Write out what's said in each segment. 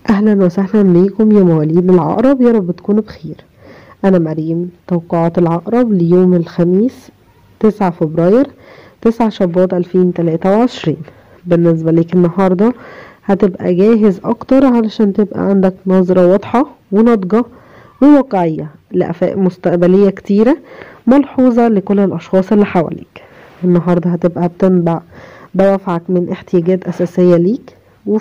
اهلا وسهلا بيكم يا مواليد العقرب يا رب تكونوا بخير انا مريم توقعات العقرب ليوم الخميس تسعة فبراير تسعة شباط الفين تلاتة وعشرين بالنسبة ليك النهاردة هتبقى جاهز اكتر علشان تبقى عندك نظرة واضحة وناضجة وواقعية لآفاق مستقبلية كتيرة ملحوظة لكل الاشخاص اللي حواليك النهاردة هتبقى بتنبع دوافعك من احتياجات اساسية ليك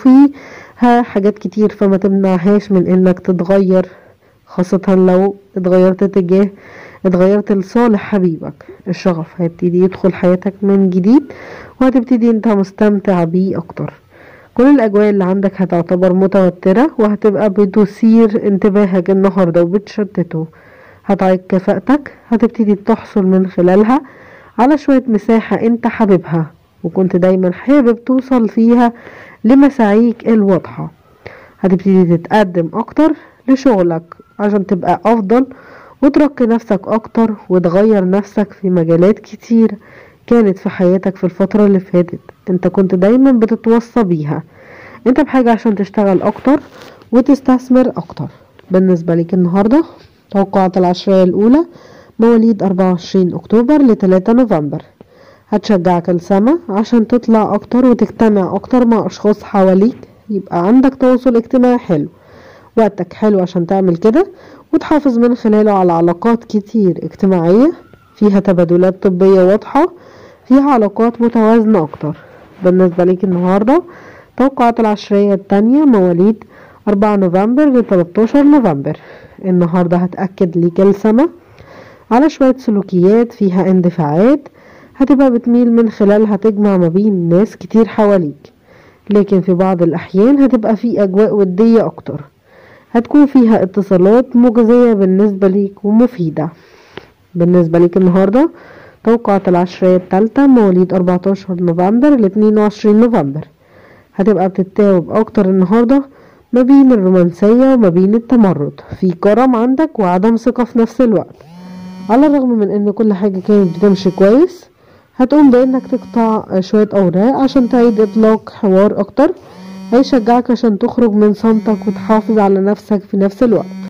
وفيها حاجات كتير فما تمنعهاش من انك تتغير خاصة لو اتغيرت تجاه اتغيرت لصالح حبيبك الشغف هيبتدي يدخل حياتك من جديد وهتبتدي انت مستمتع بيه اكتر كل الاجواء اللي عندك هتعتبر متوترة وهتبقى بتثير انتباهك النهاردة وبتشتته هتعيق كفاءتك هتبتدي تحصل من خلالها على شوية مساحة انت حاببها وكنت دايما حابب توصل فيها لمساعيك الواضحة هتبتدي تتقدم اكتر لشغلك عشان تبقى افضل وترقي نفسك اكتر وتغير نفسك في مجالات كتير كانت في حياتك في الفترة اللي فاتت انت كنت دايما بتتوصى بيها انت بحاجة عشان تشتغل اكتر وتستثمر اكتر بالنسبة لك النهاردة توقعات العشرية الاولى مواليد 24 اكتوبر ل 3 نوفمبر هتشجعك السما عشان تطلع اكتر وتجتمع اكتر مع اشخاص حواليك يبقى عندك تواصل اجتماعي حلو وقتك حلو عشان تعمل كده وتحافظ من خلاله على علاقات كتير اجتماعية فيها تبادلات طبية واضحة فيها علاقات متوازنة اكتر بالنسبة ليك النهاردة توقعات العشرية التانية مواليد 4 نوفمبر ل 13 نوفمبر النهاردة هتأكد ليك السما على شوية سلوكيات فيها اندفاعات هتبقى بتميل من خلالها تجمع ما بين ناس كتير حواليك لكن في بعض الأحيان هتبقى في أجواء ودية أكتر هتكون فيها اتصالات مجزية بالنسبة ليك ومفيدة بالنسبة ليك النهاردة توقعات العشرية التالتة مواليد 14 نوفمبر ل 22 نوفمبر هتبقى بتتاوب أكتر النهاردة ما بين الرومانسية وما بين التمرد في كرم عندك وعدم ثقة في نفس الوقت على الرغم من ان كل حاجة كانت بتمشي كويس هتقوم بانك تقطع شوية اوراق عشان تعيد اطلاق حوار اكتر هيشجعك عشان تخرج من صمتك وتحافظ على نفسك في نفس الوقت